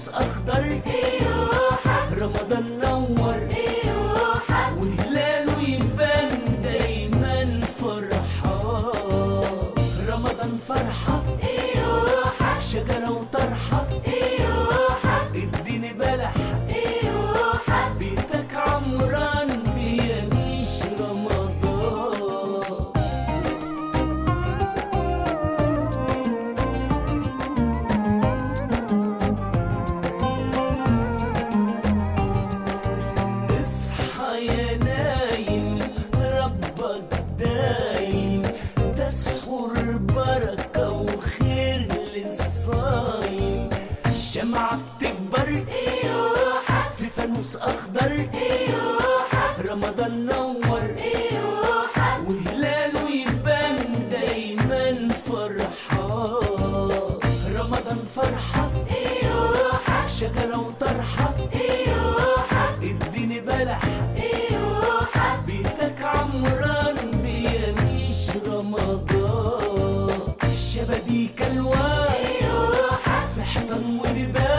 فانوس اخضر يوحى رمضان نور يوحى وهلاله يبان دايما فرحان رمضان فرحة يوحى شجرة وطرحة يوحى اديني بلح يوحى بيتك عمران بيعيش رمضان اصحى يا نايم ربك دايم ده سحور بركة وخير للصايم الشمعة بتكبر يوحى في فانوس أخضر يوحى رمضان نور يوحى وهلاله يبان دايما فرحان رمضان فرحة يوحى شجرة وطرحة يوحى اديني بلح يوحى بيتك عمران بيعيش رمضان الشبابيك الوان يوحى في حيطان ولبان